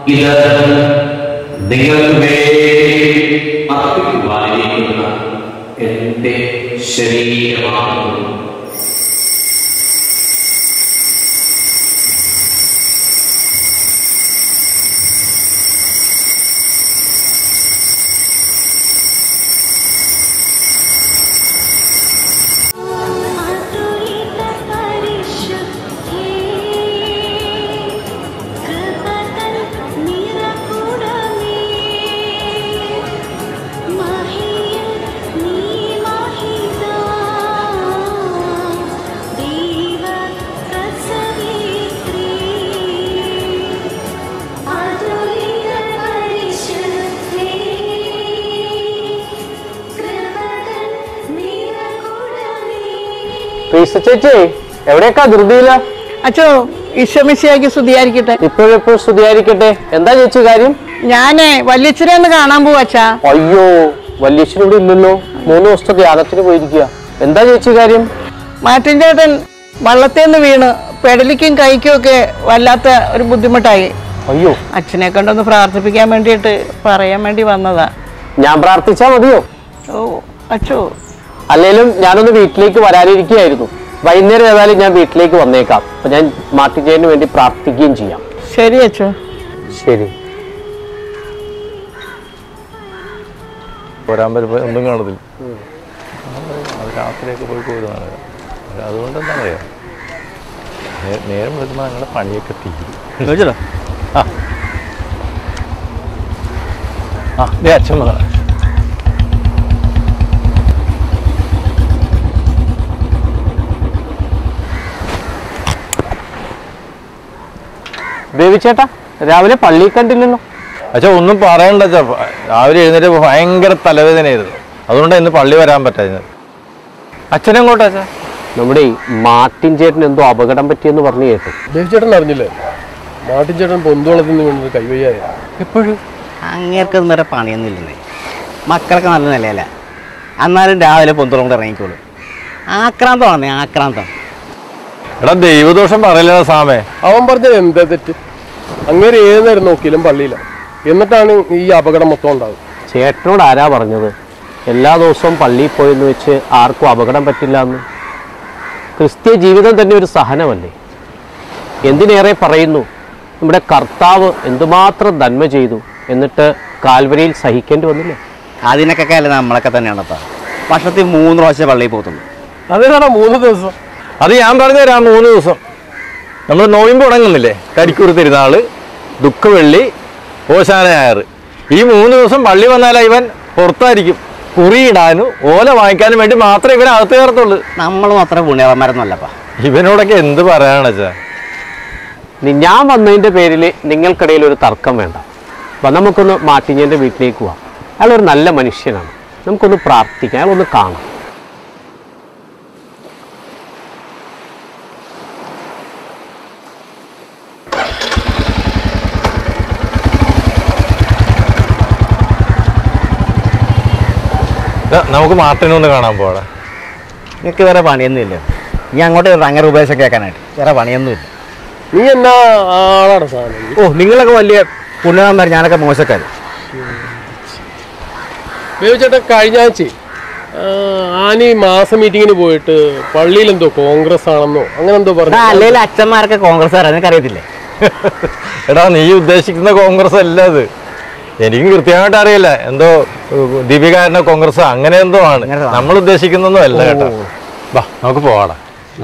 ഇത് നിങ്ങൾക്ക് വേണ്ടി അർപ്പിക്കുവാനിരിക്കുന്ന എന്റെ ശരീരമാണ് അതുരിത പരിശുദ്ധേ കൃപതൻ നിറകുടമേ മഹിയിൽ നീ മഹിതാ ദൈവ പ്രസവിത്രീ അതുരിത പരിശുദ്ധേ കൃപതൻ നിറകുടമേ പ്രീസ ചേച്ചി എവിടെയൊക്കെ ധൃതിയില്ല അച്ചോ ഈശ്വമിശിയാക്കി സ്തുതിയായിരിക്കട്ടെ ഇപ്പോഴെപ്പോൾ സ്തുതിയായിരിക്കട്ടെ എന്താ ചേച്ചി കാര്യം ഞാനേ വല്യച്ഛനെ ഒന്ന് കാണാൻ പോവാ അച്ഛാ അയ്യോ വല്യച്ഛൻ ഇവിടെ ഇല്ലല്ലോ മൂന്ന് ദിവസത്തെ യാഗത്തിന് പോയിരിക്കുക എന്താ ചേച്ചി കാര്യം മാറ്റിൻ ചേട്ടൻ വള്ളത്തിൽ നിന്ന് വീണ് പെടലിക്കും കൈക്കും ഒക്കെ വല്ലാത്ത ഒരു ബുദ്ധിമുട്ടായി അയ്യോ അച്ഛനെ കൊണ്ടൊന്ന് പ്രാർത്ഥിപ്പിക്കാൻ വേണ്ടിയിട്ട് പറയാൻ വേണ്ടി വന്നതാ ഞാൻ പ്രാർത്ഥിച്ചാ മതിയോ ഓ അച്ചോ അല്ലെങ്കിലും ഞാനൊന്ന് വീട്ടിലേക്ക് വരാനിരിക്കുകയായിരുന്നു വൈകുന്നേരം ഏതായാലും ഞാൻ വീട്ടിലേക്ക് വന്നേക്കാം അപ്പൊ ഞാൻ മാട്ടിജയന് വേണ്ടി പ്രാർത്ഥിക്കുകയും ചെയ്യാം ശരി അച്ചോ ശരി പോരാൻ വരുമ്പോൾ ഒന്നും കാണത്തില്ല അത് രാത്രിയൊക്കെ പോയി പോയതാണ് പക്ഷെ അതുകൊണ്ട് എന്താ പറയുക നേരം വെളുക്കുമ്പോൾ ഞങ്ങളുടെ പണിയൊക്കെ തീരും ആ ആ ദേ അച്ഛൻ വന്നതാ. ബേബി ചേട്ടാ രാവിലെ പള്ളി കണ്ടില്ലല്ലോ അച്ഛാ ഒന്നും പറയണ്ട അച്ഛാ രാവിലെ എഴുന്നേറ്റ് ഭയങ്കര തലവേദനയായിരുന്നു അതുകൊണ്ടാണ് ഇന്ന് പള്ളി വരാൻ പറ്റാഞ്ഞത് അച്ഛനെങ്ങോട്ടാ അച്ഛാ നമ്മുടെ ഈ മാർട്ടിൻ ചേട്ടൻ എന്തോ അപകടം പറ്റിയെന്ന് പറഞ്ഞു കേട്ടു ദേവിച്ചേട്ടൻ അറിഞ്ഞില്ലേ മാട്ടിൻ ചേട്ടൻ പൊന്തുവളത്തിൽ നിന്ന് വീണത് കൈവയ്യായ എപ്പോഴും അങ്ങേർക്കൊന്നും വേറെ പണിയൊന്നുമില്ലെന്നേ മക്കളൊക്കെ നല്ല നിലയല്ല എന്നാലും രാവിലെ പൊന്തോളം കൊണ്ട് ഇറങ്ങിക്കോളും ആക്രാന്തമാണേ ആക്രാന്തം എടാ ദൈവദോഷം പറയില്ല സാമേ അവൻ പറഞ്ഞത് എന്താ തെറ്റ് അങ്ങേര് ഏത് നേരം നോക്കിയാലും പള്ളിയില്ല എന്നിട്ടാണ് ഈ അപകടം മൊത്തം ഉണ്ടാകും ചേട്ടനോട് ആരാ പറഞ്ഞത് എല്ലാ ദിവസവും പള്ളിയിൽ പോയെന്ന് വെച്ച് ആർക്കും അപകടം പറ്റില്ല എന്ന് ക്രിസ്ത്യ ജീവിതം തന്നെ ഒരു സഹനമല്ലേ എന്തിനേറെ പറയുന്നു നമ്മുടെ കർത്താവ് എന്തുമാത്രം നന്മ ചെയ്തു എന്നിട്ട് കാൽവരിയിൽ സഹിക്കേണ്ടി വന്നില്ലേ അതിനൊക്കെ അല്ലേ നമ്മളൊക്കെ തന്നെയാണ് കേട്ടോ വർഷത്തിൽ മൂന്ന് പ്രാവശ്യം പള്ളിയിൽ പോകത്തുള്ളൂ അതിനാണ് മൂന്ന് ദിവസം അത് ഞാൻ പറഞ്ഞു തരാം മൂന്ന് ദിവസം നമ്മൾ നോയിമ്പ് തുടങ്ങുന്നില്ലേ കരിക്കൂർ തിരുനാള് ദുഃഖവെള്ളി ഓശാന ഞായർ ഈ മൂന്ന് ദിവസം പള്ളി വന്നാലാ ഇവൻ പുറത്തായിരിക്കും കുറിയിടാനും ഓല വാങ്ങിക്കാനും വേണ്ടി മാത്രമേ ഇവൻ അകത്ത് കയറത്തുള്ളൂ നമ്മളും അത്ര പുണ്യവന്മാരൊന്നുമല്ലപ്പാ ഇവനോടൊക്കെ എന്ത് പറയാണെച്ചാ നി- ഞാൻ വന്നതിൻ്റെ പേരിൽ നിങ്ങൾക്കിടയിൽ ഒരു തർക്കം വേണ്ട അപ്പം നമുക്കൊന്ന് മാട്ടിഞ്ഞൻ്റെ വീട്ടിലേക്ക് പോവാം അയാൾ ഒരു നല്ല മനുഷ്യനാണ് നമുക്കൊന്ന് പ്രാർത്ഥിക്കാം അയാളൊന്ന് കാണാം ദാ, നമുക്ക് മാർട്ടിനെ ഒന്ന് കാണാൻ പോടാ നിങ്ങൾക്ക് വേറെ പണിയൊന്നുമില്ല നീ അങ്ങോട്ട് വരണം അങ്ങനെ ഉപദേശം കേൾക്കാനായിട്ട് വേറെ പണിയൊന്നുമില്ല നീ എന്നാ ആളാണ് സാധനം ഓ നിങ്ങളൊക്കെ വലിയ പുണ്യവന്മാർ ഞാനൊക്കെ മോശക്കാർ ദേവിച്ചേട്ടൻ കഴിഞ്ഞ ആഴ്ച ആനി മാസ മീറ്റിങ്ങിന് പോയിട്ട് പള്ളിയിൽ എന്തോ കോൺഗ്രസ് ആണെന്നോ അങ്ങനെ എന്തോ പറഞ്ഞു അല്ലെങ്കിൽ അച്ഛന്മാരൊക്കെ കോൺഗ്രസ്സുകാരാ നിനക്ക് അറിയത്തില്ലേ എടാ നീ ഉദ്ദേശിക്കുന്ന കോൺഗ്രസ് അല്ല അത് എനിക്കും കൃത്യമായിട്ട് അറിയില്ല എന്തോ ഉം, ദീപികാരനോ കോൺഗ്രസ് അങ്ങനെ എന്തോ ആണ് അങ്ങനെ ആണ്. നമ്മൾ ഉദ്ദേശിക്കുന്നൊന്നും അല്ല കേട്ടോ വാ നമുക്ക് പോവാടാ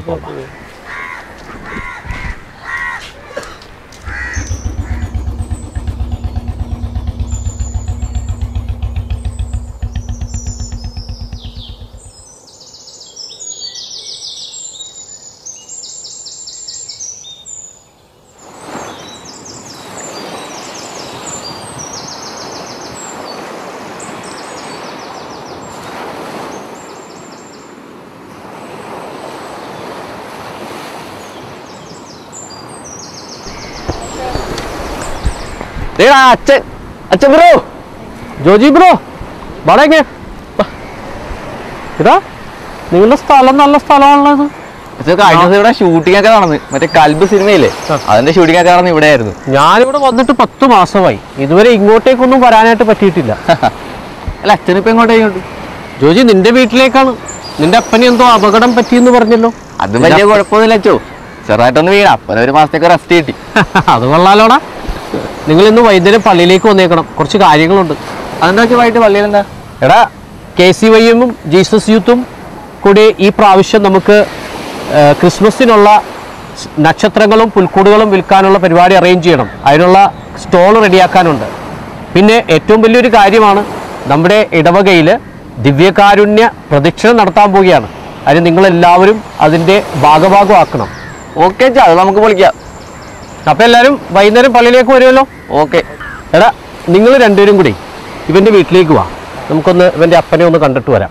ദേടാ അച്ഛൻ അച്ഛൻ ബ്രോ ജോജി ബ്രോ വടങ്ങ ഇതാ നിങ്ങളുടെ സ്ഥലം നല്ല സ്ഥലമാണല്ലോ ഇത് പക്ഷേ കഴിഞ്ഞ ദിവസം ഇവിടെ ഷൂട്ടിംഗ് ഒക്കെ നടന്ന് മറ്റേ കൽബ് സിനിമയില്ലേ അതിന്റെ ഷൂട്ടിംഗ് ഒക്കെ നടന്ന് ഇവിടെ ആയിരുന്നു ഞാനിവിടെ വന്നിട്ട് പത്ത് മാസമായി ഇതുവരെ ഇങ്ങോട്ടേക്കൊന്നും വരാനായിട്ട് പറ്റിയിട്ടില്ല അല്ല അച്ഛനിപ്പോ എങ്ങോട്ടേക്കോട്ട് ജോജി നിന്റെ വീട്ടിലേക്കാണ് നിന്റെ അപ്പന് എന്തോ അപകടം പറ്റിയെന്ന് പറഞ്ഞല്ലോ അത് വലിയ കുഴപ്പമൊന്നുമില്ല അച്ചോ ചെറുതായിട്ടൊന്ന് വീണ അപ്പന ഒരു മാസത്തേക്ക് റെസ്റ്റ് കിട്ടി അത് കൊള്ളാലോടാ നിങ്ങൾ ഇന്ന് വൈകുന്നേരം പള്ളിയിലേക്ക് വന്നേക്കണം കുറച്ച് കാര്യങ്ങളുണ്ട് അതെന്താ വെച്ചാൽ വൈകിട്ട് പള്ളിയിൽ എന്താ എടാ കെ സി വൈ എമ്മും ജീസസ് യൂത്തും കൂടി ഈ പ്രാവശ്യം നമുക്ക് ആ, ക്രിസ്മസിനുള്ള സ് നക്ഷത്രങ്ങളും പുൽക്കൂടുകളും വിൽക്കാനുള്ള പരിപാടി അറേഞ്ച് ചെയ്യണം അതിനുള്ള സ്റ്റോൾ റെഡിയാക്കാനുണ്ട് പിന്നെ ഏറ്റവും വലിയൊരു കാര്യമാണ് നമ്മുടെ ഇടവകയിൽ ദിവ്യകാരുണ്യ പ്രദക്ഷിണം നടത്താൻ പോവുകയാണ് അതിന് നിങ്ങളെല്ലാവരും അതിൻ്റെ ഭാഗഭാഗമാക്കണം ഓക്കെ അച്ഛാ അത് നമുക്ക് പൊളിക്കാം അപ്പോൾ എല്ലാവരും വൈകുന്നേരം പള്ളിയിലേക്ക് വരുമല്ലോ ഓക്കെ എടാ നിങ്ങൾ രണ്ടുപേരും കൂടി ഇവൻ്റെ വീട്ടിലേക്ക് വാ നമുക്കൊന്ന് ഇവൻ്റെ അപ്പനെ ഒന്ന് കണ്ടിട്ട് വരാം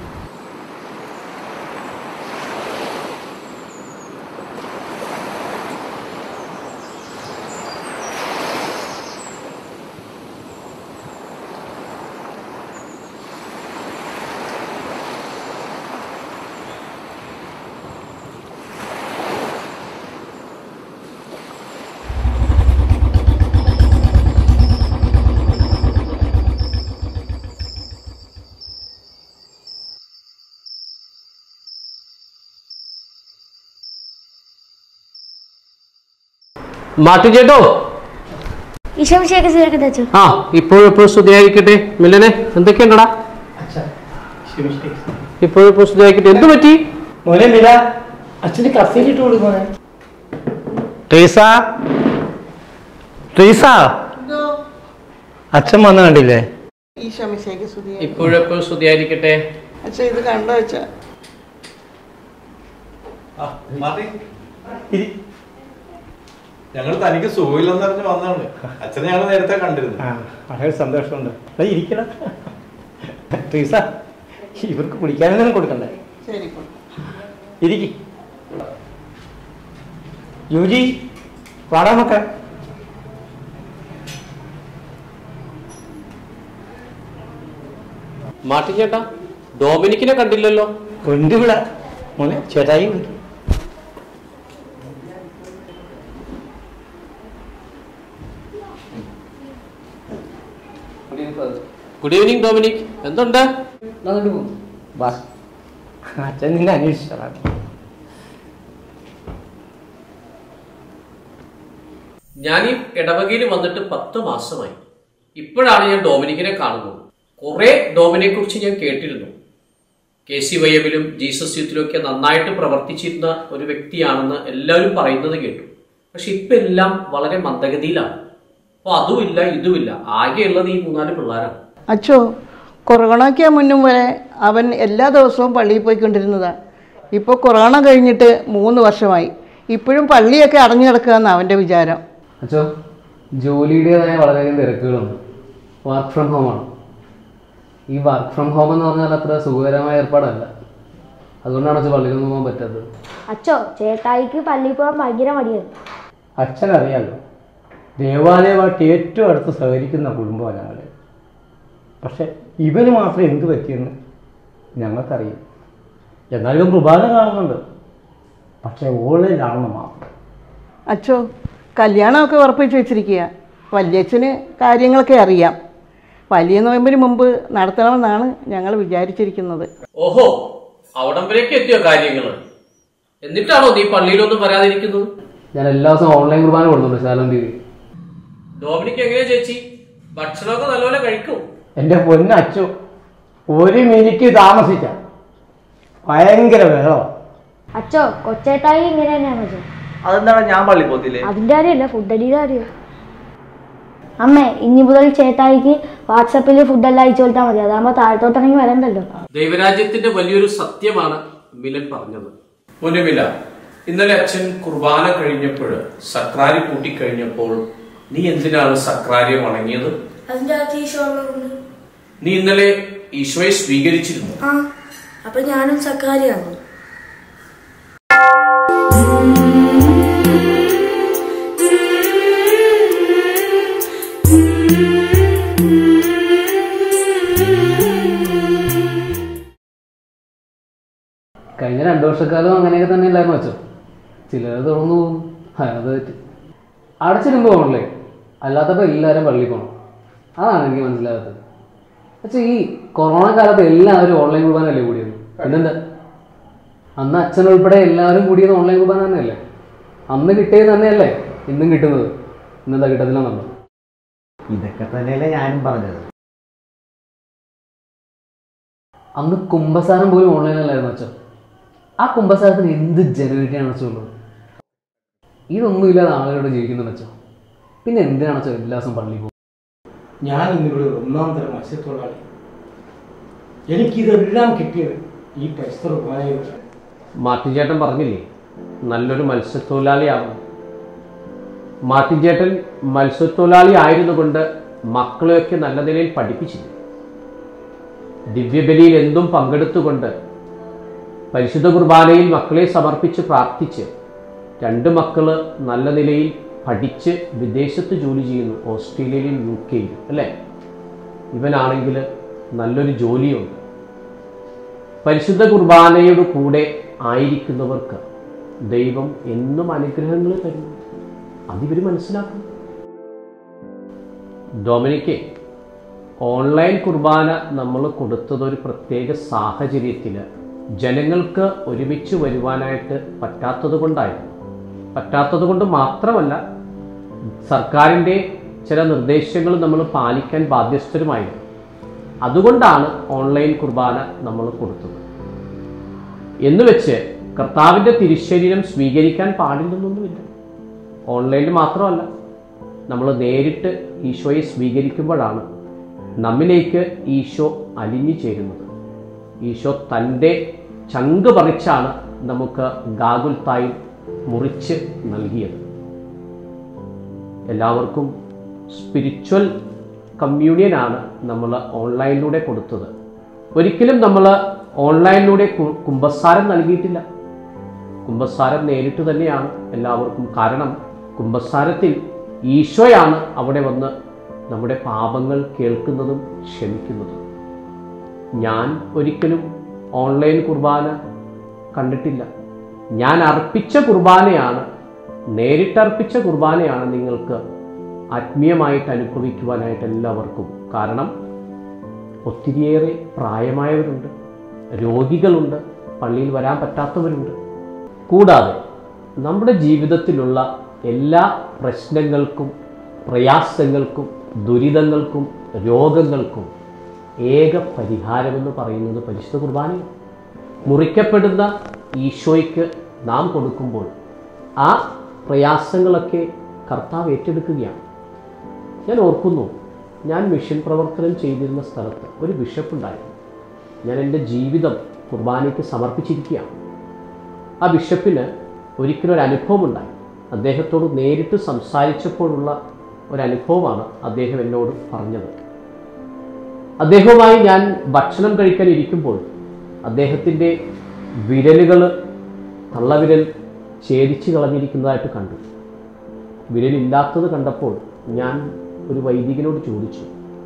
മാറ്റു ചേട്ടോ ഈശോമിശേഖ സ്വീകരിക്കട്ടെ അച്ഛൻ ആ ഇപ്പോഴും എപ്പോഴും സ്തുതിയായിരിക്കട്ടെ മില്ലനെ എന്തൊക്കെയുണ്ടടാ ഇപ്പോഴും എപ്പോഴും സ്തുതിയായിരിക്കട്ടെ എന്ത് പറ്റി മോനെ നില അച്ഛന് കസേരയിട്ട് കൊടുക്കണേ ട്രീസ ട്രീസ അച്ഛൻ വന്ന കണ്ടില്ലേ ഈശോമിശേഖ സ്തുതി ഇപ്പോഴും എപ്പോഴും സ്തുതിയായിരിക്കട്ടെ അച്ഛാ ഇത് കണ്ടോ അച്ഛാ ഞങ്ങൾ തനിക്ക് സുഖമില്ലെന്ന് പറഞ്ഞ് വന്നാണ് അച്ഛനെ ഞങ്ങൾ നേരത്തെ കണ്ടിരുന്നു ആ വളരെ സന്തോഷമുണ്ട് ദാ ഇരിക്കണം ട്രീസ ഇവർക്ക് കുടിക്കാനൊന്നും കൊടുക്കണ്ടേ ശരി ഇരിക്കി യുജി വാടാ മക്കളെ മാറ്റി ചേട്ടാ ഡോമിനിക്കിനെ കണ്ടില്ലല്ലോ കൊണ്ടുവിടാ മോനെ ചേട്ടായി ഉണ്ട് ഗുഡ് ഈവനിങ് ഡോമിനിക് എന്തുണ്ട് വാ അച്ഛൻ നിന്നെ അന്വേഷിച്ചതാണ് ഞാൻ ഈ ഇടവകയിൽ വന്നിട്ട് പത്ത് മാസമായി ഇപ്പോഴാണ് ഞാൻ ഡോമിനിക്കിനെ കാണുന്നത് കുറെ ഡോമിനെ കുറിച്ച് ഞാൻ കേട്ടിരുന്നു കെ സി വൈഎമ്മിലും ജീസസ് യൂത്തിലും ഒക്കെ നന്നായിട്ട് പ്രവർത്തിച്ചിരുന്ന ഒരു വ്യക്തിയാണെന്ന് എല്ലാവരും പറയുന്നത് കേട്ടു പക്ഷെ ഇപ്പൊ എല്ലാം വളരെ മന്ദഗതിയിലാണ് അപ്പൊ അതുമില്ല ഇതുമില്ല ആകെയുള്ളത് ഈ മൂന്നാല് പിള്ളേരാണ് അച്ഛോ കൊറോണയ്ക്ക് മുന്നും വരെ അവൻ എല്ലാ ദിവസവും പള്ളിയിൽ പോയിക്കൊണ്ടിരുന്നതാണ് ഇപ്പോൾ കൊറോണ കഴിഞ്ഞിട്ട് മൂന്ന് വർഷമായി ഇപ്പോഴും പള്ളിയൊക്കെ അടഞ്ഞു കിടക്കുകയെന്ന് അവൻ്റെ വിചാരം അച്ഛോ ജോലിയുടേതായ വളരെയധികം തിരക്കുകളുണ്ട് വർക്ക് ഫ്രം ഹോമാണ് ഈ വർക്ക് ഫ്രം ഹോം എന്ന് പറഞ്ഞാൽ അത്ര സുഖകരമായ ഏർപ്പാടല്ല അതുകൊണ്ടാണ് അച്ഛൻ പള്ളിയിലൊന്നും പോകാൻ പറ്റാത്തത് അച്ഛോ ചേട്ടായിക്ക് പള്ളിയിൽ പോകാൻ ഭയങ്കര മടിയാണ് അച്ഛനറിയാലോ ദേവാലയമായിട്ട് ഏറ്റവും അടുത്ത് സഹകരിക്കുന്ന കുടുംബമാണ് ഞങ്ങൾ പക്ഷെ ഇവന് മാത്രം എന്ത് പറ്റിയെന്ന് ഞങ്ങൾക്കറിയാം എന്നാലും ഇവൻ കുർബാന കാണുന്നുണ്ട് പക്ഷേ ഓൺലൈനിലാണെന്ന് മാത്രം അച്ഛോ കല്യാണമൊക്കെ ഉറപ്പിച്ച് വെച്ചിരിക്കുക വല്യച്ഛന് കാര്യങ്ങളൊക്കെ അറിയാം വലിയ നോയമ്പിന് മുമ്പ് നടത്തണമെന്നാണ് ഞങ്ങൾ വിചാരിച്ചിരിക്കുന്നത് ഓഹോ അവിടം വരേക്ക് എത്തിയോ കാര്യങ്ങൾ എന്നിട്ടാണോ നീ പള്ളിയിലൊന്നും വരാതിരിക്കുന്നത് ഞാൻ എല്ലാ ദിവസവും ഓൺലൈൻ കുർബാന കൊടുക്കുന്നുണ്ട് ശാലം തീയതി ഡോമിനിക്ക് എങ്ങനെയാ ചേച്ചി ഭക്ഷണമൊക്കെ നല്ലപോലെ കഴിക്കും എൻ്റെ പൊന്നച്ചോ ഒരു മിനിറ്റ് താമസിച്ച ഭയങ്കര ബഹളമാണ് അച്ഛോ കൊച്ചേട്ടായി ഇങ്ങനെ തന്നെയാണ് അച്ഛൻ അതെന്താണ് ഞാൻ പള്ളി പോത്തില്ലേ അതിന്റെ കാര്യമല്ല ഫുഡ് അടിയുടെ കാര്യം അമ്മേ ഇനി മുതൽ ചേട്ടായിക്ക് വാട്സപ്പിൽ ഫുഡെല്ലാം അയച്ചു കൊടുത്താൽ മതി അതാകുമ്പോൾ താഴത്തോട്ടിറങ്ങി വരണ്ടല്ലോ ദൈവരാജ്യത്തിന്റെ വലിയൊരു സത്യമാണ് മിലൻ പറഞ്ഞത് പൊന്നുമില ഇന്നലെ അച്ഛൻ കുർബാന കഴിഞ്ഞപ്പോൾ സക്രാരി കൂട്ടിക്കഴിഞ്ഞപ്പോൾ നീ എന്തിനാണ് സക്രാരിയെ വണങ്ങിയത് അതിന്റെ അകത്ത് ഈശോ നീ ഇന്നലെ ഈശോയെ സ്വീകരിച്ചിരുന്നു ആ അപ്പൊ ഞാനും സക്കാരിയാണ് കഴിഞ്ഞ രണ്ടു വർഷക്കാലം അങ്ങനെയൊക്കെ തന്നെ അല്ലായിരുന്നു അച്ഛൻ ചിലർ തുറന്നു പോകും അത് തെറ്റ് അടച്ചിടുമ്പോൾ പോകണല്ലേ അല്ലാത്തപ്പോൾ എല്ലാവരും പള്ളിയിൽ പോകണം അതാണ് എനിക്ക് മനസ്സിലാകാത്തത് പക്ഷേ ഈ കൊറോണ കാലത്ത് എല്ലാവരും ഓൺലൈൻ കുർബാനല്ലേ കൂടിയത് പിന്നെന്താ അന്ന് അച്ഛൻ ഉൾപ്പെടെ എല്ലാവരും കൂടിയത് ഓൺലൈൻ കുർബാന തന്നെയല്ലേ അന്ന് കിട്ടിയത് തന്നെയല്ലേ ഇന്നും കിട്ടുന്നത് ഇന്നെന്താ കിട്ടത്തില്ലെന്നുണ്ടോ ഇതൊക്കെ തന്നെയല്ലേ ഞാനും പറഞ്ഞത് അന്ന് കുംഭസാരം പോലും ഓൺലൈനിലായിരുന്നു അച്ഛൻ ആ കുംഭസാരത്തിന് എന്ത് ജനുവിറ്റിയാണ് അച്ഛനുള്ളത് ഇതൊന്നുമില്ലാതെ ആളുകളോട് ജീവിക്കുന്നുണ്ട് അച്ഛൻ പിന്നെ എന്തിനാണ് അച്ഛൻ എല്ലാ ദിവസവും പള്ളിയിൽ പോകും ഞാൻ ഇന്നിവിടെ ഒരു ഒന്നാം തരം മത്സ്യത്തൊഴിലാളി എനിക്കിതെല്ലാം കിട്ടിയത് ഈ പരിസ്ഥിതി കുർബാനയിലൂടെ മാർട്ടിൻ ചേട്ടൻ പറഞ്ഞില്ലേ നല്ലൊരു മത്സ്യത്തൊഴിലാളിയാവും മാർട്ടിൻ ചേട്ടൻ മത്സ്യത്തൊഴിലാളി ആയിരുന്നുകൊണ്ട് മക്കളെയൊക്കെ നല്ല നിലയിൽ പഠിപ്പിച്ചില്ല ദിവ്യബലിയിൽ എന്തും പങ്കെടുത്തുകൊണ്ട് പരിശുദ്ധ കുർബാനയിൽ മക്കളെ സമർപ്പിച്ച് പ്രാർത്ഥിച്ച് രണ്ട് മക്കള് നല്ല നിലയിൽ പഠിച്ച് വിദേശത്ത് ജോലി ചെയ്യുന്നു ഓസ്ട്രേലിയയിലും യു കെയിലും അല്ലേ ഇവനാണെങ്കിൽ നല്ലൊരു ജോലിയുണ്ട് പരിശുദ്ധ കുർബാനയുടെ കൂടെ ആയിരിക്കുന്നവർക്ക് ദൈവം എന്നും അനുഗ്രഹങ്ങൾ തരുന്നു അതിവർ മനസ്സിലാക്കും ഡൊമിനിക്ക് ഓൺലൈൻ കുർബാന നമ്മൾ കൊടുത്തത് ഒരു പ്രത്യേക സാഹചര്യത്തിൽ ജനങ്ങൾക്ക് ഒരുമിച്ച് വരുവാനായിട്ട് പറ്റാത്തത് കൊണ്ടായിരുന്നു പറ്റാത്തത് കൊണ്ട് മാത്രമല്ല സർക്കാരിൻ്റെ ചില നിർദ്ദേശങ്ങൾ നമ്മൾ പാലിക്കാൻ ബാധ്യസ്ഥരുമായിരുന്നു അതുകൊണ്ടാണ് ഓൺലൈൻ കുർബാന നമ്മൾ കൊടുത്തത് എന്ന് വെച്ച് കർത്താവിൻ്റെ തിരുശരീരം സ്വീകരിക്കാൻ പാടില്ലെന്നൊന്നുമില്ല ഓൺലൈനിൽ മാത്രമല്ല നമ്മൾ നേരിട്ട് ഈശോയെ സ്വീകരിക്കുമ്പോഴാണ് നമ്മിലേക്ക് ഈശോ അലിഞ്ഞു ചേരുന്നത് ഈശോ തൻ്റെ ചങ്ക് പറിച്ചാണ് നമുക്ക് ഗാഗുൽത്തായി മുറിച്ച് നൽകിയത് എല്ലാവർക്കും സ്പിരിച്വൽ കമ്മ്യൂണിയനാണ് നമ്മൾ ഓൺലൈനിലൂടെ കൊടുത്തത് ഒരിക്കലും നമ്മൾ ഓൺലൈനിലൂടെ കു- കുമ്പസാരം നൽകിയിട്ടില്ല കുമ്പസാരം നേരിട്ട് തന്നെയാണ് എല്ലാവർക്കും കാരണം കുമ്പസാരത്തിൽ ഈശോയാണ് അവിടെ വന്ന് നമ്മുടെ പാപങ്ങൾ കേൾക്കുന്നതും ക്ഷമിക്കുന്നതും ഞാൻ ഒരിക്കലും ഓൺലൈൻ കുർബാന കണ്ടിട്ടില്ല ഞാൻ അർപ്പിച്ച കുർബാനയാണ് നേരിട്ടർപ്പിച്ച കുർബാനയാണ് നിങ്ങൾക്ക് ആത്മീയമായിട്ട് അനുഭവിക്കുവാനായിട്ട് എല്ലാവർക്കും കാരണം ഒത്തിരിയേറെ പ്രായമായവരുണ്ട് രോഗികളുണ്ട് പള്ളിയിൽ വരാൻ പറ്റാത്തവരുണ്ട് കൂടാതെ നമ്മുടെ ജീവിതത്തിലുള്ള എല്ലാ പ്രശ്നങ്ങൾക്കും പ്രയാസങ്ങൾക്കും ദുരിതങ്ങൾക്കും രോഗങ്ങൾക്കും ഏക പരിഹാരമെന്ന് പറയുന്നത് പരിശുദ്ധ കുർബാനയാണ് മുറിക്കപ്പെടുന്ന ഈശോയ്ക്ക് നാം കൊടുക്കുമ്പോൾ ആ പ്രയാസങ്ങളൊക്കെ കർത്താവ് ഏറ്റെടുക്കുകയാണ് ഞാൻ ഓർക്കുന്നു ഞാൻ മിഷൻ പ്രവർത്തനം ചെയ്തിരുന്ന സ്ഥലത്ത് ഒരു ബിഷപ്പ് ഉണ്ടായിരുന്നു ഞാൻ എൻ്റെ ജീവിതം കുർബാനയ്ക്ക് സമർപ്പിച്ചിരിക്കുകയാണ് ആ ബിഷപ്പിന് ഒരിക്കലും ഒരു അനുഭവം ഉണ്ടായി അദ്ദേഹത്തോട് നേരിട്ട് സംസാരിച്ചപ്പോഴുള്ള ഒരു അനുഭവമാണ് അദ്ദേഹം എന്നോട് പറഞ്ഞത് അദ്ദേഹവുമായി ഞാൻ ഭക്ഷണം കഴിക്കാൻ ഇരിക്കുമ്പോൾ അദ്ദേഹത്തിൻ്റെ വിരലുകൾ തള്ളവിരൽ ഛേദിച്ച് കളഞ്ഞിരിക്കുന്നതായിട്ട് കണ്ടു വിരലില്ലാത്തത് കണ്ടപ്പോൾ ഞാൻ ഒരു വൈദികനോട് ചോദിച്ചു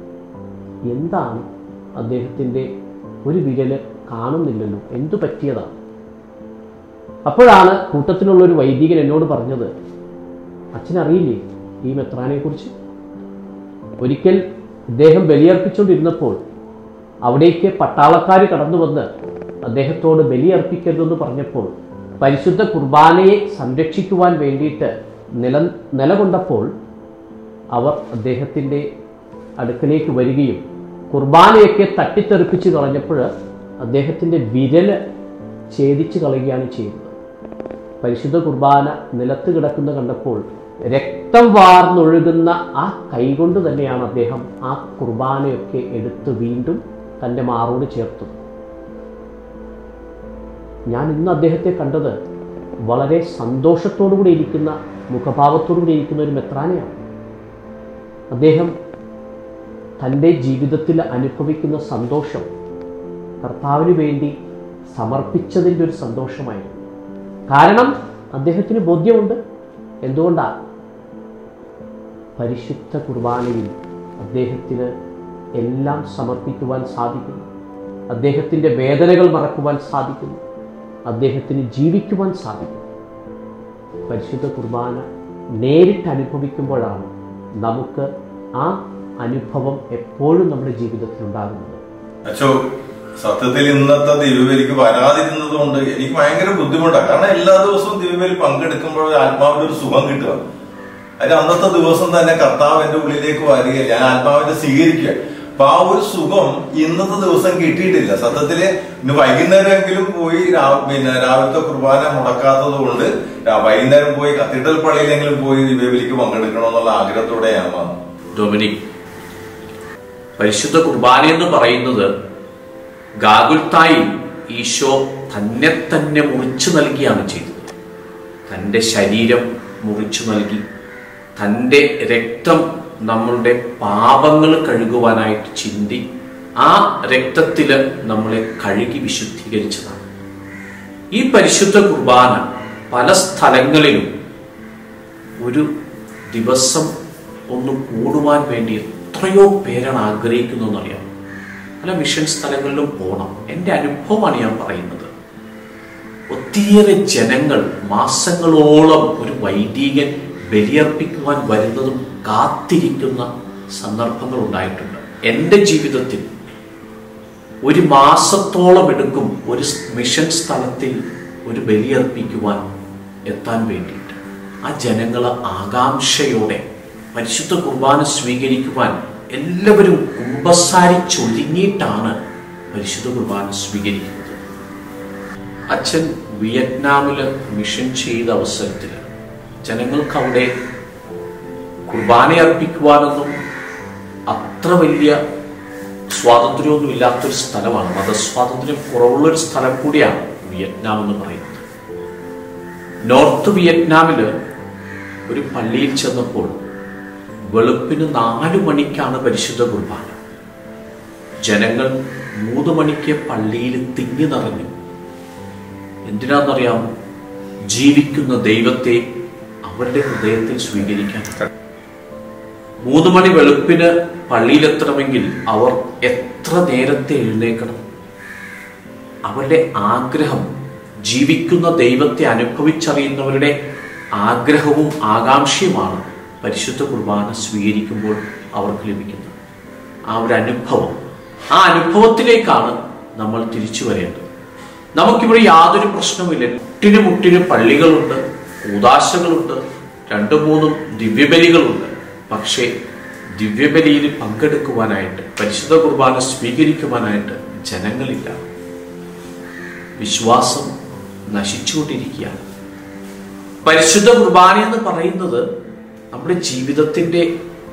എന്താണ് അദ്ദേഹത്തിൻ്റെ ഒരു വിരൽ കാണുന്നില്ലല്ലോ എന്തു പറ്റിയതാണ് അപ്പോഴാണ് കൂട്ടത്തിലുള്ള ഒരു വൈദികൻ എന്നോട് പറഞ്ഞത് അച്ഛനറിയില്ലേ ഈ മെത്രാനെക്കുറിച്ച് ഒരിക്കൽ ഇദ്ദേഹം ബലിയർപ്പിച്ചുകൊണ്ടിരുന്നപ്പോൾ അവിടേക്ക് പട്ടാളക്കാർ കടന്നു വന്ന് അദ്ദേഹത്തോട് ബലിയർപ്പിക്കരുതെന്ന് പറഞ്ഞപ്പോൾ പരിശുദ്ധ കുർബാനയെ സംരക്ഷിക്കുവാൻ വേണ്ടിയിട്ട് നില നിലകൊണ്ടപ്പോൾ അവർ അദ്ദേഹത്തിൻ്റെ അടുക്കലേക്ക് വരികയും കുർബാനയൊക്കെ തട്ടിത്തെറിപ്പിച്ച് കളഞ്ഞപ്പോൾ അദ്ദേഹത്തിൻ്റെ വിരല് ഛേദിച്ച് കളയുകയാണ് ചെയ്തത് പരിശുദ്ധ കുർബാന നിലത്ത് കിടക്കുന്ന കണ്ടപ്പോൾ രക്തം വാർന്നൊഴുകുന്ന ആ കൈകൊണ്ട് തന്നെയാണ് അദ്ദേഹം ആ കുർബാനയൊക്കെ എടുത്ത് വീണ്ടും തൻ്റെ മാറോട് ചേർത്തത് ഞാൻ ഇന്ന് അദ്ദേഹത്തെ കണ്ടത് വളരെ സന്തോഷത്തോടു കൂടി ഇരിക്കുന്ന മുഖഭാവത്തോടു കൂടി ഇരിക്കുന്ന ഒരു മെത്രാനെയാണ് അദ്ദേഹം തൻ്റെ ജീവിതത്തിൽ അനുഭവിക്കുന്ന സന്തോഷം കർത്താവിന് വേണ്ടി സമർപ്പിച്ചതിൻ്റെ ഒരു സന്തോഷമായിരുന്നു കാരണം അദ്ദേഹത്തിന് ബോധ്യമുണ്ട് എന്തുകൊണ്ടാണ് പരിശുദ്ധ കുർബാനയിൽ അദ്ദേഹത്തിന് എല്ലാം സമർപ്പിക്കുവാൻ സാധിക്കുന്നു അദ്ദേഹത്തിൻ്റെ വേദനകൾ മറക്കുവാൻ സാധിക്കുന്നു അദ്ദേഹത്തിന് ജീവിക്കുവാൻ സാധിക്കും പരിശുദ്ധ കുർബാന നേരിട്ട് അനുഭവിക്കുമ്പോഴാണ് നമുക്ക് ആ അനുഭവം എപ്പോഴും നമ്മുടെ ജീവിതത്തിൽ ഉണ്ടാകുന്നത് അച്ഛോ സത്യത്തിൽ ഇന്നത്തെ ദിവ്യബലിക്ക് വരാതിരുന്നത് കൊണ്ട് എനിക്ക് ഭയങ്കര ബുദ്ധിമുട്ടാണ് കാരണം എല്ലാ ദിവസവും ദിവ്യബലി പങ്കെടുക്കുമ്പോൾ ആത്മാവിന്റെ ഒരു സുഖം കിട്ടുക അതിന് അന്നത്തെ ദിവസം തന്നെ കർത്താവ് എന്റെ ഉള്ളിലേക്ക് വരിക ഞാൻ ആത്മാവിനെ സ്വീകരിക്കുക അപ്പൊ ആ ഒരു സുഖം ഇന്നത്തെ ദിവസം കിട്ടിയിട്ടില്ല സത്യത്തില് ഇന്ന് വൈകുന്നേരമെങ്കിലും പോയി രാ- പിന്നെ രാവിലത്തെ കുർബാന മുടക്കാത്തത് കൊണ്ട് രാ- വൈകുന്നേരം പോയി കത്തീഡ്രൽ പള്ളിയിലെങ്കിലും പോയി ദിവ്യബലിക്ക് പങ്കെടുക്കണമെന്നുള്ള ആഗ്രഹത്തോടെ ഞാൻ വന്നു ഡൊമിനിക് പരിശുദ്ധ കുർബാന എന്ന് പറയുന്നത് ഗാഗുൽത്തായി ഈശോ തന്നെ തന്നെ മുറിച്ചു നൽകിയാണ് ചെയ്തത് തൻ്റെ ശരീരം മുറിച്ചു നൽകി തൻ്റെ രക്തം നമ്മളുടെ പാപങ്ങൾ കഴുകുവാനായിട്ട് ചിന്തി ആ രക്തത്തിൽ നമ്മളെ കഴുകി വിശുദ്ധീകരിച്ചതാണ് ഈ പരിശുദ്ധ കുർബാന പല സ്ഥലങ്ങളിലും ഒരു ദിവസം ഒന്ന് കൂടുവാൻ വേണ്ടി എത്രയോ പേരാണ് ആഗ്രഹിക്കുന്നതെന്നറിയാം പല മിഷൻ സ്ഥലങ്ങളിലും പോകണം എൻ്റെ അനുഭവമാണ് ഞാൻ പറയുന്നത് ഒത്തിരിയേറെ ജനങ്ങൾ മാസങ്ങളോളം ഒരു വൈദികൻ ബലിയർപ്പിക്കുവാൻ വരുന്നതും കാത്തിരിക്കുന്ന സന്ദർഭങ്ങൾ ഉണ്ടായിട്ടുണ്ട് എൻ്റെ ജീവിതത്തിൽ ഒരു മാസത്തോളം എടുക്കും ഒരു മിഷൻ സ്ഥലത്തിൽ ഒരു ബലിയർപ്പിക്കുവാൻ എത്താൻ വേണ്ടിയിട്ട് ആ ജനങ്ങൾ ആകാംക്ഷയോടെ പരിശുദ്ധ കുർബാന സ്വീകരിക്കുവാൻ എല്ലാവരും കുമ്പസാരിച്ചൊരുങ്ങിയിട്ടാണ് പരിശുദ്ധ കുർബാന സ്വീകരിക്കുന്നത് അച്ഛൻ വിയറ്റ്നാമില് മിഷൻ ചെയ്ത അവസരത്തിൽ ജനങ്ങൾക്ക് അവിടെ കുർബാന അർപ്പിക്കുവാനൊന്നും അത്ര വലിയ സ്വാതന്ത്ര്യമൊന്നും ഇല്ലാത്തൊരു സ്ഥലമാണ് മതസ്വാതന്ത്ര്യം കുറവുള്ളൊരു സ്ഥലം കൂടിയാണ് വിയറ്റ്നാം എന്ന് പറയുന്നത് നോർത്ത് വിയറ്റ്നാമില് ഒരു പള്ളിയിൽ ചെന്നപ്പോൾ വെളുപ്പിന് നാലു മണിക്കാണ് പരിശുദ്ധ കുർബാന ജനങ്ങൾ മൂന്ന് മണിക്ക് പള്ളിയിൽ തിങ്ങി നിറഞ്ഞു എന്തിനാണെന്നറിയാമോ ജീവിക്കുന്ന ദൈവത്തെ അവരുടെ ഹൃദയത്തിൽ സ്വീകരിക്കാൻ മൂന്ന് മണി വെളുപ്പിന് പള്ളിയിലെത്തണമെങ്കിൽ അവർ എത്ര നേരത്തെ എഴുന്നേക്കണം അവരുടെ ആഗ്രഹം ജീവിക്കുന്ന ദൈവത്തെ അനുഭവിച്ചറിയുന്നവരുടെ ആഗ്രഹവും ആകാംക്ഷയുമാണ് പരിശുദ്ധ കുർബാന സ്വീകരിക്കുമ്പോൾ അവർക്ക് ലഭിക്കുന്നത് ആ ഒരു അനുഭവം ആ അനുഭവത്തിലേക്കാണ് നമ്മൾ തിരിച്ചു വരേണ്ടത് നമുക്കിവിടെ യാതൊരു പ്രശ്നവുമില്ല മുട്ടിന് മുട്ടിന് പള്ളികളുണ്ട് കൂതാശകളുണ്ട് രണ്ടു മൂന്നും ദിവ്യബലികളുണ്ട് പക്ഷേ ദിവ്യബലിയിൽ പങ്കെടുക്കുവാനായിട്ട് പരിശുദ്ധ കുർബാന സ്വീകരിക്കുവാനായിട്ട് ജനങ്ങളില്ല വിശ്വാസം നശിച്ചുകൊണ്ടിരിക്കുകയാണ് പരിശുദ്ധ കുർബാന എന്ന് പറയുന്നത് നമ്മുടെ ജീവിതത്തിൻ്റെ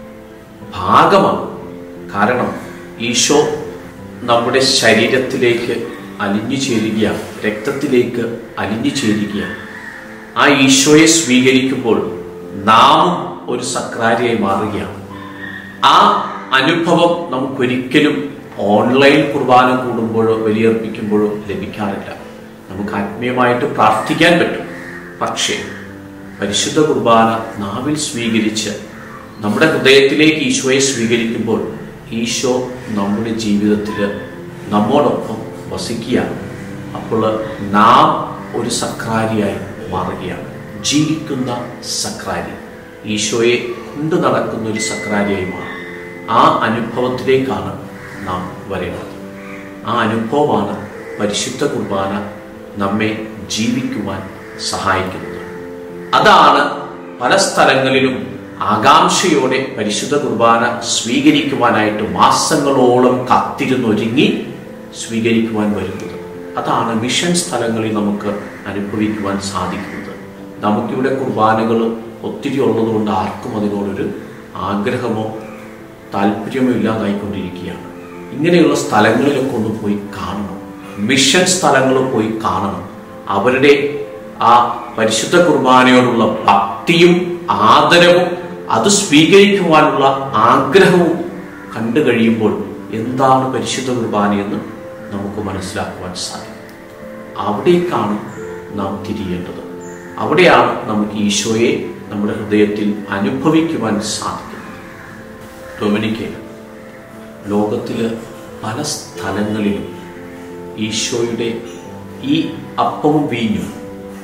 ഭാഗമാണ് കാരണം ഈശോ നമ്മുടെ ശരീരത്തിലേക്ക് അലിഞ്ഞു ചേരുകയാണ് രക്തത്തിലേക്ക് അലിഞ്ഞു ചേരുകയാണ് ആ ഈശോയെ സ്വീകരിക്കുമ്പോൾ നാമും ഒരു സക്രാരിയായി മാറുകയാണ് ആ അനുഭവം നമുക്കൊരിക്കലും ഓൺലൈൻ കുർബാന കൂടുമ്പോഴോ ബലിയർപ്പിക്കുമ്പോഴോ ലഭിക്കാറില്ല നമുക്ക് ആത്മീയമായിട്ട് പ്രാർത്ഥിക്കാൻ പറ്റും പക്ഷേ പരിശുദ്ധ കുർബാന നാവിൽ സ്വീകരിച്ച് നമ്മുടെ ഹൃദയത്തിലേക്ക് ഈശോയെ സ്വീകരിക്കുമ്പോൾ ഈശോ നമ്മുടെ ജീവിതത്തിൽ നമ്മോടൊപ്പം വസിക്കുകയാണ് അപ്പോൾ നാം ഒരു സക്രാരിയായി മാറുകയാണ് ജീവിക്കുന്ന സക്രാരി ഈശോയെ കൊണ്ടു നടക്കുന്ന ഒരു സക്രാരിയായി മാറും ആ അനുഭവത്തിലേക്കാണ് നാം വരേണ്ടത് ആ അനുഭവമാണ് പരിശുദ്ധ കുർബാന നമ്മെ ജീവിക്കുവാൻ സഹായിക്കുന്നത് അതാണ് പല സ്ഥലങ്ങളിലും ആകാംക്ഷയോടെ പരിശുദ്ധ കുർബാന സ്വീകരിക്കുവാനായിട്ട് മാസങ്ങളോളം കാത്തിരുന്നൊരുങ്ങി സ്വീകരിക്കുവാൻ വരുന്നത് അതാണ് മിഷൻ സ്ഥലങ്ങളിൽ നമുക്ക് അനുഭവിക്കുവാൻ സാധിക്കുന്നത് നമുക്കിവിടെ കുർബാനകൾ ഒത്തിരി ഉള്ളതുകൊണ്ട് ആർക്കും അതിനോടൊരു ആഗ്രഹമോ താല്പര്യമോ ഇല്ലാതായിക്കൊണ്ടിരിക്കുകയാണ് ഇങ്ങനെയുള്ള സ്ഥലങ്ങളിലൊക്കെ ഒന്ന് പോയി കാണണം മിഷൻ സ്ഥലങ്ങളിൽ പോയി കാണണം അവരുടെ ആ പരിശുദ്ധ കുർബാനയോടുള്ള ഭക്തിയും ആദരവും അത് സ്വീകരിക്കുവാനുള്ള ആഗ്രഹവും കണ്ടു കഴിയുമ്പോൾ എന്താണ് പരിശുദ്ധ കുർബാനയെന്ന് നമുക്ക് മനസ്സിലാക്കുവാൻ സാധിക്കും അവിടേക്കാണ് നാം തിരിയേണ്ടത് അവിടെയാണ് നമുക്ക് ഈശോയെ നമ്മുടെ ഹൃദയത്തിൽ അനുഭവിക്കുവാൻ സാധിക്കുന്നത് ഡൊമിനിക്ക് ലോകത്തിൽ പല സ്ഥലങ്ങളിലും ഈശോയുടെ ഈ അപ്പവും വീഞ്ഞും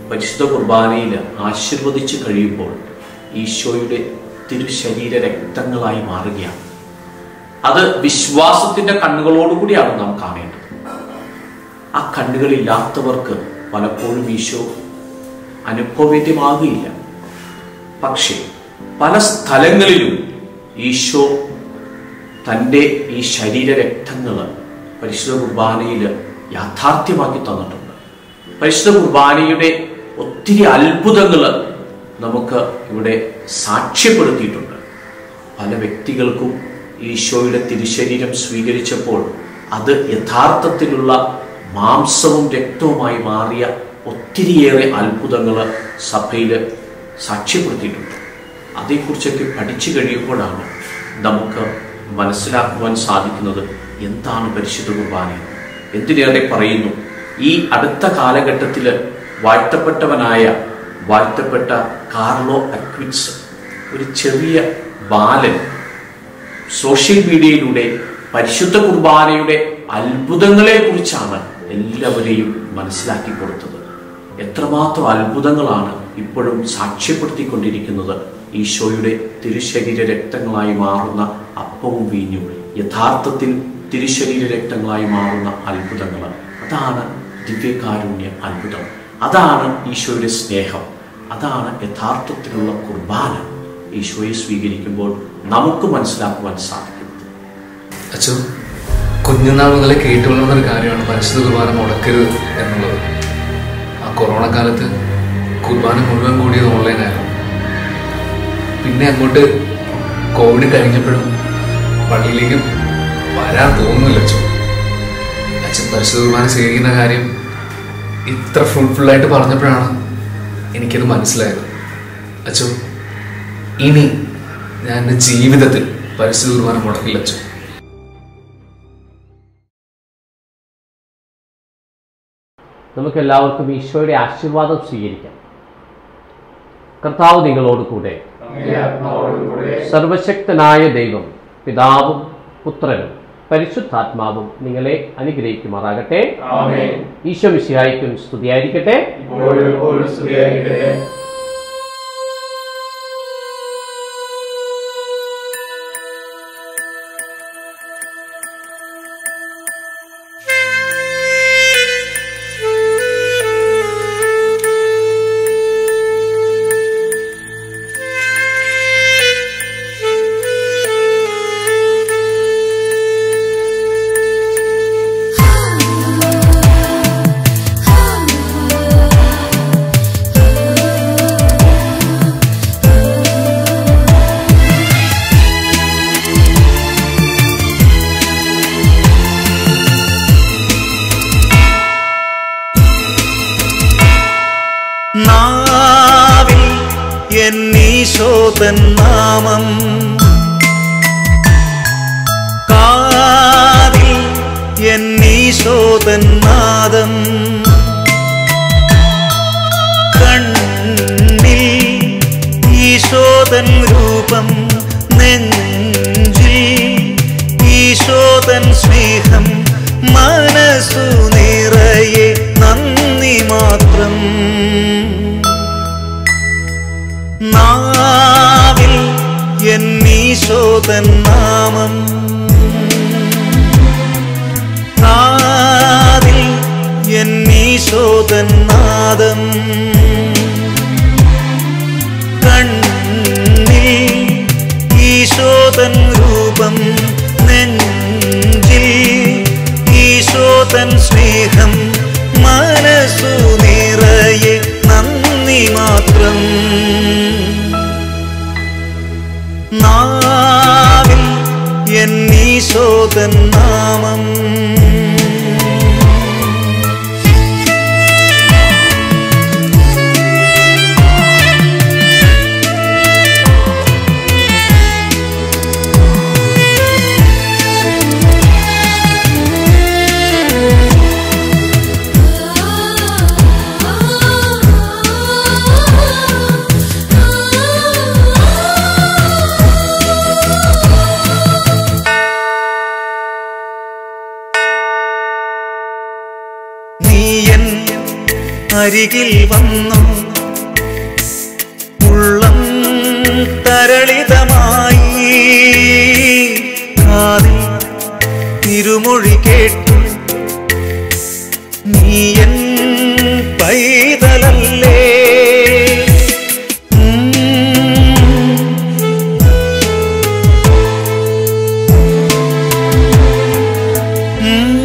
പരിശുദ്ധ കുർബാനയിൽ ആശീർവദിച്ച് കഴിയുമ്പോൾ ഈശോയുടെ തിരുശരീര രക്തങ്ങളായി മാറുകയാണ് അത് വിശ്വാസത്തിന്റെ കണ്ണുകളോടുകൂടിയാണ് നാം കാണേണ്ടത് ആ കണ്ണുകളില്ലാത്തവർക്ക് പലപ്പോഴും ഈശോ അനുഭവവേദ്യമാകുകയില്ല പക്ഷേ പല സ്ഥലങ്ങളിലും ഈശോ തൻ്റെ ഈ ശരീര രക്തങ്ങൾ പരിശുദ്ധ കുർബാനയിൽ യാഥാർത്ഥ്യമാക്കി തന്നിട്ടുണ്ട് പരിശുദ്ധ കുർബാനയുടെ ഒത്തിരി അത്ഭുതങ്ങൾ നമുക്ക് ഇവിടെ സാക്ഷ്യപ്പെടുത്തിയിട്ടുണ്ട് പല വ്യക്തികൾക്കും ഈശോയുടെ തിരുശരീരം സ്വീകരിച്ചപ്പോൾ അത് യഥാർത്ഥത്തിലുള്ള മാംസവും രക്തവുമായി മാറിയ ഒത്തിരിയേറെ അത്ഭുതങ്ങൾ സഭയിൽ സാക്ഷ്യപ്പെടുത്തിയിട്ടുണ്ട് അതേക്കുറിച്ചൊക്കെ പഠിച്ചു കഴിയുമ്പോഴാണ് നമുക്ക് മനസ്സിലാക്കുവാൻ സാധിക്കുന്നത് എന്താണ് പരിശുദ്ധ കുർബാന എന്തിനേറെ പറയുന്നു ഈ അടുത്ത കാലഘട്ടത്തിൽ വാഴ്ത്തപ്പെട്ടവനായ വാഴ്ത്തപ്പെട്ട കാർലോ അക്വിറ്റ്സ് ഒരു ചെറിയ ബാലൻ സോഷ്യൽ മീഡിയയിലൂടെ പരിശുദ്ധ കുർബാനയുടെ അത്ഭുതങ്ങളെ കുറിച്ചാണ് എല്ലാവരെയും മനസ്സിലാക്കി കൊടുത്തത് എത്രമാത്രം അത്ഭുതങ്ങളാണ് ഇപ്പോഴും സാക്ഷ്യപ്പെടുത്തിക്കൊണ്ടിരിക്കുന്നത് ഈശോയുടെ തിരുശരീര രക്തങ്ങളായി മാറുന്ന അപ്പവും വീഞ്ഞും യഥാർത്ഥത്തിൽ തിരുശരീര രക്തങ്ങളായി മാറുന്ന അത്ഭുതങ്ങൾ അതാണ് ദിവ്യകാരുണ്യ അത്ഭുതം അതാണ് ഈശോയുടെ സ്നേഹം അതാണ് യഥാർത്ഥത്തിലുള്ള കുർബാന ഈശോയെ സ്വീകരിക്കുമ്പോൾ നമുക്ക് മനസ്സിലാക്കുവാൻ സാധിക്കുന്നത് അച്ഛോ കുഞ്ഞുനാൾ മുതലേ കേട്ടുകൊള്ളുന്ന ഒരു കാര്യമാണ് പരിശുദ്ധ കുർബാന മുടക്കരുത് എന്നുള്ളത് ആ കൊറോണ കാലത്ത് കുർബാന മുഴുവൻ കൂടിയത് ഓൺലൈനായിരുന്നു പിന്നെ അങ്ങോട്ട് കോവിഡ് കഴിഞ്ഞപ്പോഴും പള്ളിയിലേക്കും വരാൻ തോന്നുന്നില്ല അച്ഛൻ അച്ഛൻ പരിശുദ്ധ കുർബാന സ്വീകരിക്കുന്ന കാര്യം ഇത്ര ഫ്രൂട്ട്ഫുള്ളായിട്ട് പറഞ്ഞപ്പോഴാണ് എനിക്കത് മനസ്സിലായത് അച്ഛോ ഇനി ഞാൻ എൻ്റെ ജീവിതത്തിൽ പരിശുദ്ധ കുർബാന മുടക്കില്ല അച്ഛൻ നമുക്ക് എല്ലാവർക്കും ഈശോയുടെ ആശീർവാദം സ്വീകരിക്കാം കർത്താവ് നിങ്ങളോട് കൂടെ സർവശക്തനായ ദൈവം പിതാവും പുത്രനും പരിശുദ്ധാത്മാവും നിങ്ങളെ അനുഗ്രഹിക്കുമാറാകട്ടെ ഈശോ മിശിഹായിക്കും സ്തുതിയായിരിക്കട്ടെ നാവിൽ എന്നീശോതൻ നാമം കാതിൽ എന്നീശോതൻ നാദം കണ്ണിൽ ഈശോതൻ രൂപം നെഞ്ചിൽ ഈശോതൻ സ്നേഹം മനസ്സു നിറയെ നന്ദി മാത്രം നാവിൽ എന്നീശോതൻ നാമം കാതിൽ എന്നീശോതൻ നാദം കണ്ണിൽ ഈശോതൻ രൂപം നെഞ്ചിൽ ഈശോതൻ സ്നേഹം മനസ്സു നിറയെ നന്ദി മാത്രം നാവിൽ എന്നീശോതൻ നാമം അരികിൽ വന്നു ഉള്ളം തരളിതമായി കാതിൽ തിരുമൊഴി കേട്ടു നീയൻ പൈതലല്ലേ ഉം. ഉം.